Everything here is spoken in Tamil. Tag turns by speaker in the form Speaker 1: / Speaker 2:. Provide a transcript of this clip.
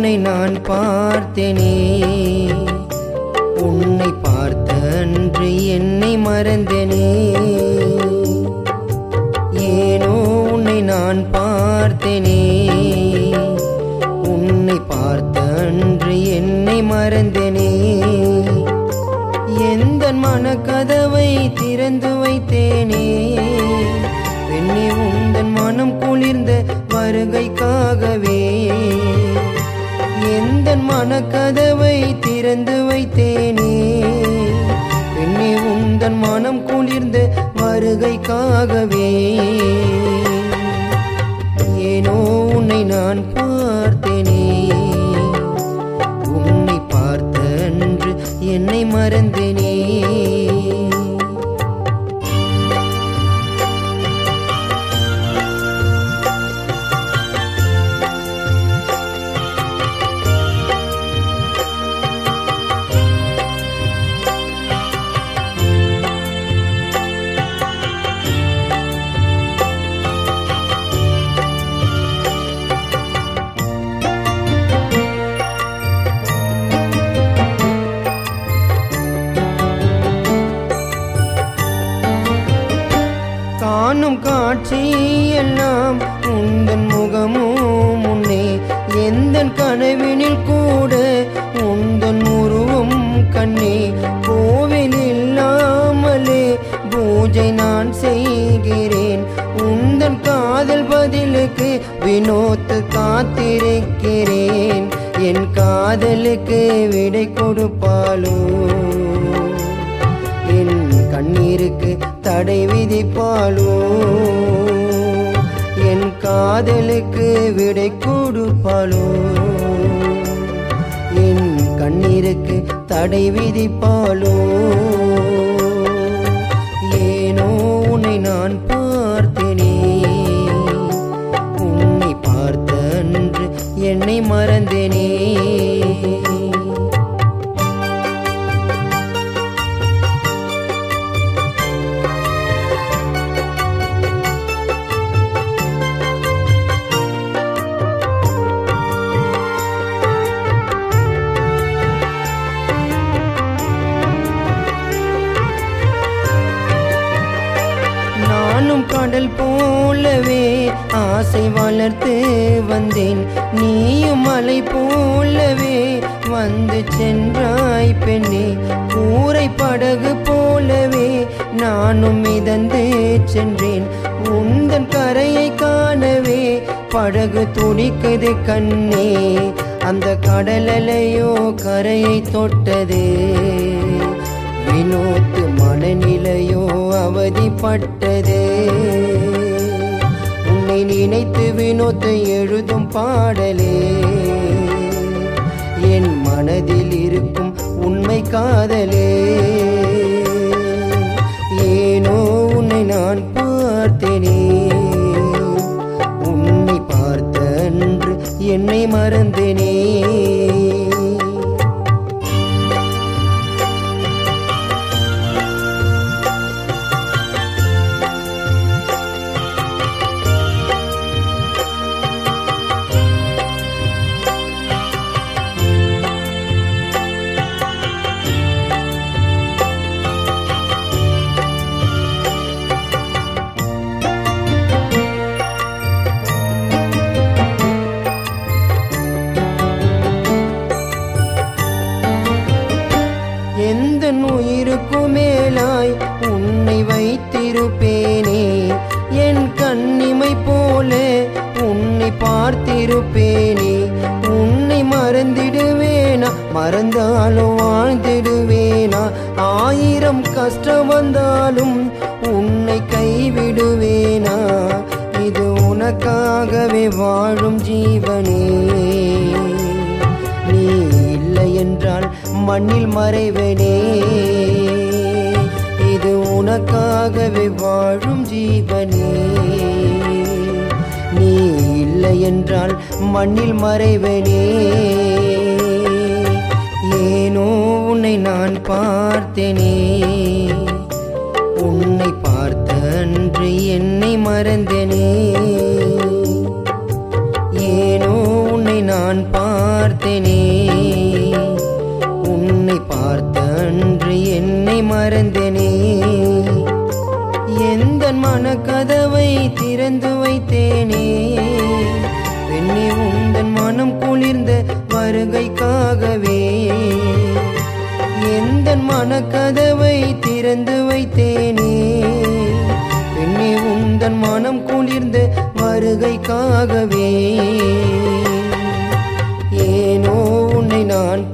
Speaker 1: உன்னை நான் பார்த்தேனே உன்னை பார்த்த அன்று என்னை மறந்தேனே ஏனோ உன்னை நான் பார்த்தேனே உன்னை பார்த்த அன்று என்னை மறந்தேனே எந்த மனக்கதவை திறந்து வைத்தேனே பெண்ணே உந்தன் மனம் குளிர்ந்த வருகைக்காகவே எந்த மனக்கதவை திறந்து வைத்தேனே பெண்ணே உந்தன் மனம் குளிர்ந்த வருகைக்காகவே ஏனோ உன்னை நான் பார்த்தேனே உன்னை பார்த்த அன்று என்னை மறந்தேனே காணும் காட்சி எல்லாம் உந்தன் முகமும் முன்னே எந்த கனவினில் கூட உந்தன் உருவம் கண்ணே கோவில் இல்லாமலே பூஜை நான் செய்கிறேன் உந்தன் காதல் பதிலுக்கு வினோத்து காத்திருக்கிறேன் என் காதலுக்கு விடை கொடுப்பாளோ என் கண்ணீருக்கு தடை விதிப்பாளோ என் காதலுக்கு விடை கொடுப்பாளோ என் கண்ணீருக்கு தடை விதிப்பாளோ ஏனோ உன்னை நான் பார்த்தேனே உன்னை பார்த்த அன்று என்னை மறந்தேனே நானும் கடல் போலவே ஆசை வளர்த்து வந்தேன் நீயும் மலை போலவே வந்து சென்றாய் பெண்ணே கூரை படகு போலவே நானும் மிதந்து சென்றேன் உந்தன் கரையை காணவே படகு துடிக்குது கண்ணே அந்த கடலலையோ கரையை தொட்டது வினோத்து மனநிலையோ அவதிப்பட்டது உன்னை நினைத்து வினோத்து எழுதும் பாடலே என் மனதில் இருக்கும் உண்மை காதலே ஏனோ உன்னை நான் பார்த்தேனே உன்னை பார்த்த அன்று என்னை மறந்தேனே எந்த உயிருக்கு மேலாய் உன்னை வைத்திருப்பேனே என் கண்ணிமை போல உன்னை பார்த்திருப்பேனே உன்னை மறந்திடுவேனா மறந்தாலும் வாழ்ந்திடுவேனா ஆயிரம் கஷ்டம் வந்தாலும் உன்னை கைவிடுவேனா இது உனக்காகவே வாழும் ஜீவனே நீ இல்லை என்றால் மண்ணில் மறைவனே இது உனக்காகவே வாழும் ஜீவனே நீ இல்லை என்றால் மண்ணில் மறைவனே ஏனோ உன்னை நான் பார்த்தேனே உன்னை பார்த்த அன்று என்னை மறந்தேனே ஏனோ உன்னை நான் பார்த்தேனே பார்த்தேனே உன்னை பார்த்த அன்று என்னை மறந்தேனே எந்த மனக்கதவை திறந்து வைத்தேனே பெண்ணே உந்தன் மனம் குளிர்ந்த வருகைக்காகவே எந்த மனக்கதவை திறந்து வைத்தேனே பெண்ணே உந்தன் மனம் குளிர்ந்த வருகைக்காகவே ஏனோ உன்னை நான்